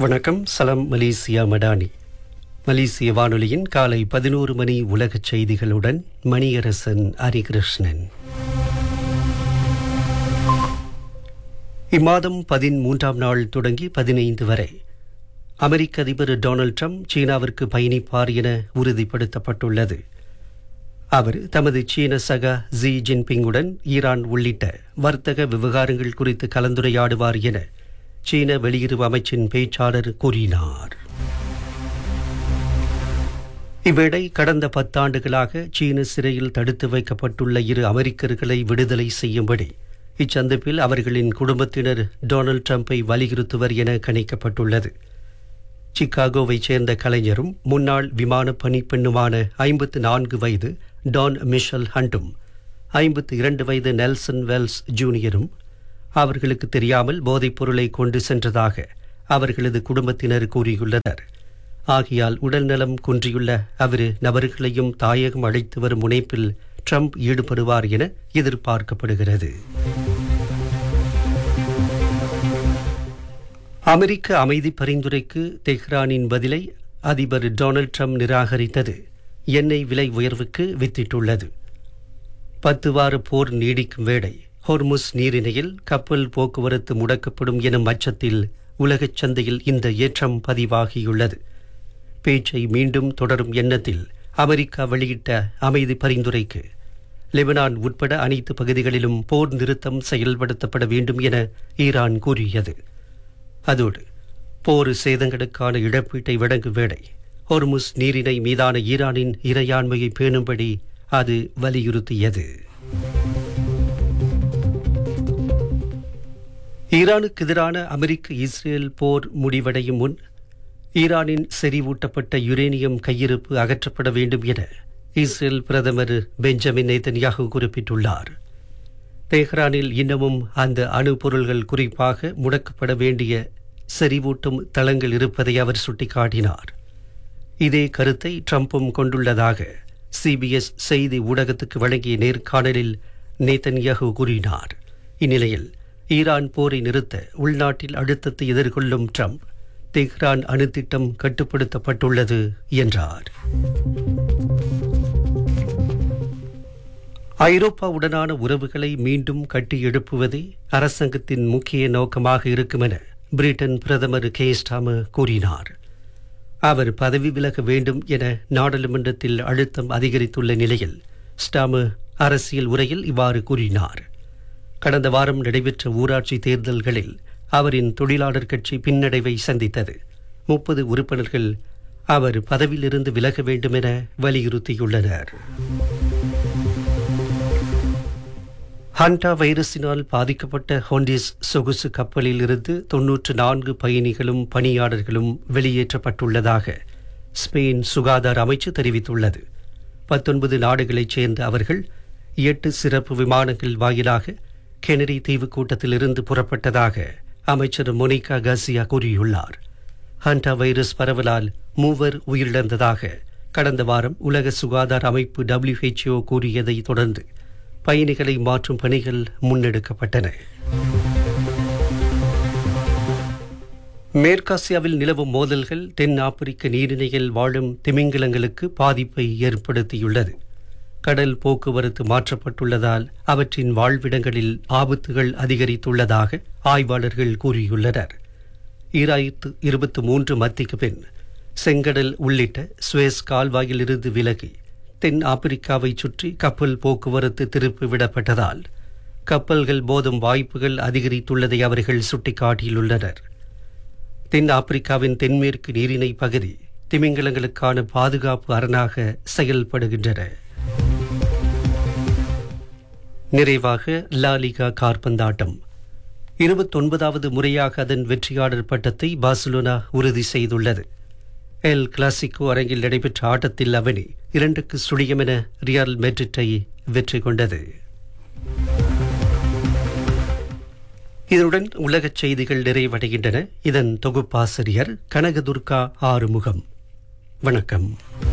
வணக்கம் சலம் மலேசியா மடானி மலேசிய வானொலியின் காலை பதினோரு மணி உலகச் செய்திகளுடன் மணியரசன் ஹரிகிருஷ்ணன் இம்மாதம் பதிமூன்றாம் நாள் தொடங்கி பதினைந்து வரை அமெரிக்க அதிபர் டொனால்ட் ட்ரம்ப் சீனாவிற்கு பயணிப்பார் என உறுதிப்படுத்தப்பட்டுள்ளது அவர் தமது சீன சக ஜி ஜின்பிங்குடன் ஈரான் உள்ளிட்ட வர்த்தக விவகாரங்கள் குறித்து கலந்துரையாடுவார் என சீன வெளியுறவு அமைச்சின் பேச்சாளர் கூறினார் இவ்வேளை கடந்த பத்தாண்டுகளாக சீன சிறையில் தடுத்து வைக்கப்பட்டுள்ள இரு அமெரிக்கர்களை விடுதலை செய்யும்படி இச்சந்திப்பில் அவர்களின் குடும்பத்தினர் டொனால்ட் ட்ரம்பை வலியுறுத்துவர் என கணிக்கப்பட்டுள்ளது சிகாகோவைச் சேர்ந்த கலைஞரும் முன்னாள் விமான பணிப்பெண்ணுமான ஐம்பத்து நான்கு வயது டான் மிஷல் ஹண்டும் ஐம்பத்து இரண்டு வயது நெல்சன் வெல்ஸ் ஜூனியரும் அவர்களுக்கு தெரியாமல் போதைப் பொருளை கொண்டு சென்றதாக அவர்களது குடும்பத்தினர் கூறியுள்ளனர் ஆகையால் உடல்நலம் குன்றியுள்ள அவ்விரு நபர்களையும் தாயகம் அழைத்து வரும் முனைப்பில் ட்ரம்ப் ஈடுபடுவார் என எதிர்பார்க்கப்படுகிறது அமெரிக்க அமைதி பரிந்துரைக்கு தெஹ்ரானின் பதிலை அதிபர் டொனால்ட் ட்ரம்ப் நிராகரித்தது எண்ணெய் விலை உயர்வுக்கு வித்திட்டுள்ளது பத்து வார போர் நீடிக்கும் வேளை ஹொர்முஸ் நீரிணையில் கப்பல் போக்குவரத்து முடக்கப்படும் எனும் அச்சத்தில் உலகச் சந்தையில் இந்த ஏற்றம் பதிவாகியுள்ளது பேச்சை மீண்டும் தொடரும் எண்ணத்தில் அமெரிக்கா வெளியிட்ட அமைதி பரிந்துரைக்கு லெபனான் உட்பட அனைத்து பகுதிகளிலும் போர் நிறுத்தம் செயல்படுத்தப்பட வேண்டும் என ஈரான் கூறியது அதோடு போர் சேதங்களுக்கான இழப்பீட்டை வழங்கும் வேளை ஹொர்முஸ் நீரிணை மீதான ஈரானின் இறையாண்மையை பேணும்படி அது வலியுறுத்தியது ஈரானுக்கு எதிரான அமெரிக்க இஸ்ரேல் போர் முடிவடையும் முன் ஈரானின் செறிவூட்டப்பட்ட யுரேனியம் கையிருப்பு அகற்றப்பட வேண்டும் என இஸ்ரேல் பிரதமர் பெஞ்சமின் நேதன்யாகு குறிப்பிட்டுள்ளார் தெஹ்ரானில் இன்னமும் அந்த அணு பொருள்கள் குறிப்பாக முடக்கப்பட வேண்டிய செறிவூட்டும் தளங்கள் இருப்பதை அவர் சுட்டிக்காட்டினார் இதே கருத்தை ட்ரம்பும் கொண்டுள்ளதாக சிபிஎஸ் செய்தி ஊடகத்துக்கு வழங்கிய நேர்காணலில் நேதன்யாகு கூறினார் இந்நிலையில் ஈரான் போரை நிறுத்த உள்நாட்டில் அழுத்தத்தை எதிர்கொள்ளும் ட்ரம்ப் தெஹ்ரான் அணுத்திட்டம் கட்டுப்படுத்தப்பட்டுள்ளது என்றார் ஐரோப்பாவுடனான உறவுகளை மீண்டும் கட்டி எழுப்புவதே அரசாங்கத்தின் முக்கிய நோக்கமாக இருக்கும் என பிரிட்டன் பிரதமர் கே ஸ்டாமர் கூறினார் அவர் பதவி விலக வேண்டும் என நாடாளுமன்றத்தில் அழுத்தம் அதிகரித்துள்ள நிலையில் ஸ்டாமர் அரசியல் உரையில் இவ்வாறு கூறினார் கடந்த வாரம் நடைபெற்ற ஊராட்சி தேர்தல்களில் அவரின் தொழிலாளர் கட்சி பின்னடைவை சந்தித்தது முப்பது உறுப்பினர்கள் அவர் பதவியிலிருந்து விலக வேண்டும் என வலியுறுத்தியுள்ளனர் ஹண்டா வைரஸினால் பாதிக்கப்பட்ட ஹோண்டிஸ் சொகுசு கப்பலில் இருந்து தொன்னூற்று நான்கு பயணிகளும் பணியாளர்களும் வெளியேற்றப்பட்டுள்ளதாக ஸ்பெயின் சுகாதார அமைச்சு தெரிவித்துள்ளது பத்தொன்பது நாடுகளைச் சேர்ந்த அவர்கள் எட்டு சிறப்பு விமானங்கள் வாயிலாக கெனரி தீவு கூட்டத்திலிருந்து புறப்பட்டதாக அமைச்சர் மொனிகா கசியா கூறியுள்ளார் ஹண்டா வைரஸ் பரவலால் மூவர் உயிரிழந்ததாக கடந்த வாரம் உலக சுகாதார அமைப்பு டபிள்யூஹெச்ஓ கூறியதை தொடர்ந்து பயணிகளை மாற்றும் பணிகள் முன்னெடுக்கப்பட்டன மேற்காசியாவில் நிலவும் மோதல்கள் தென் ஆப்பிரிக்க நீரிணையில் வாழும் திமிங்கிலங்களுக்கு பாதிப்பை ஏற்படுத்தியுள்ளது கடல் போக்குவரத்து மாற்றப்பட்டுள்ளதால் அவற்றின் வாழ்விடங்களில் ஆபத்துகள் அதிகரித்துள்ளதாக ஆய்வாளர்கள் கூறியுள்ளனர் ஈராயிரத்து இருபத்தி மூன்று மத்திக்கு பின் செங்கடல் உள்ளிட்ட சுவேஸ் கால்வாயிலிருந்து விலகி தென் ஆப்பிரிக்காவை சுற்றி கப்பல் போக்குவரத்து திருப்பி விடப்பட்டதால் கப்பல்கள் மோதும் வாய்ப்புகள் அதிகரித்துள்ளதை அவர்கள் சுட்டிக்காட்டியுள்ளனர் தென் ஆப்பிரிக்காவின் தென்மேற்கு நீரிணை பகுதி திமிங்கலங்களுக்கான பாதுகாப்பு அரணாக செயல்படுகின்றன நிறைவாக லாலிகா கார்பந்தாட்டம் இருபத்தொன்பதாவது முறையாக அதன் வெற்றியாளர் பட்டத்தை பார்சிலோனா உறுதி செய்துள்ளது எல் கிளாசிக்கோ அரங்கில் நடைபெற்ற ஆட்டத்தில் அவனி இரண்டுக்கு சுழியம் என ரியால் மெட்ரிட்டை வெற்றி கொண்டது இதனுடன் உலகச் செய்திகள் நிறைவடைகின்றன இதன் தொகுப்பாசிரியர் கனகதுர்கா ஆறுமுகம் வணக்கம்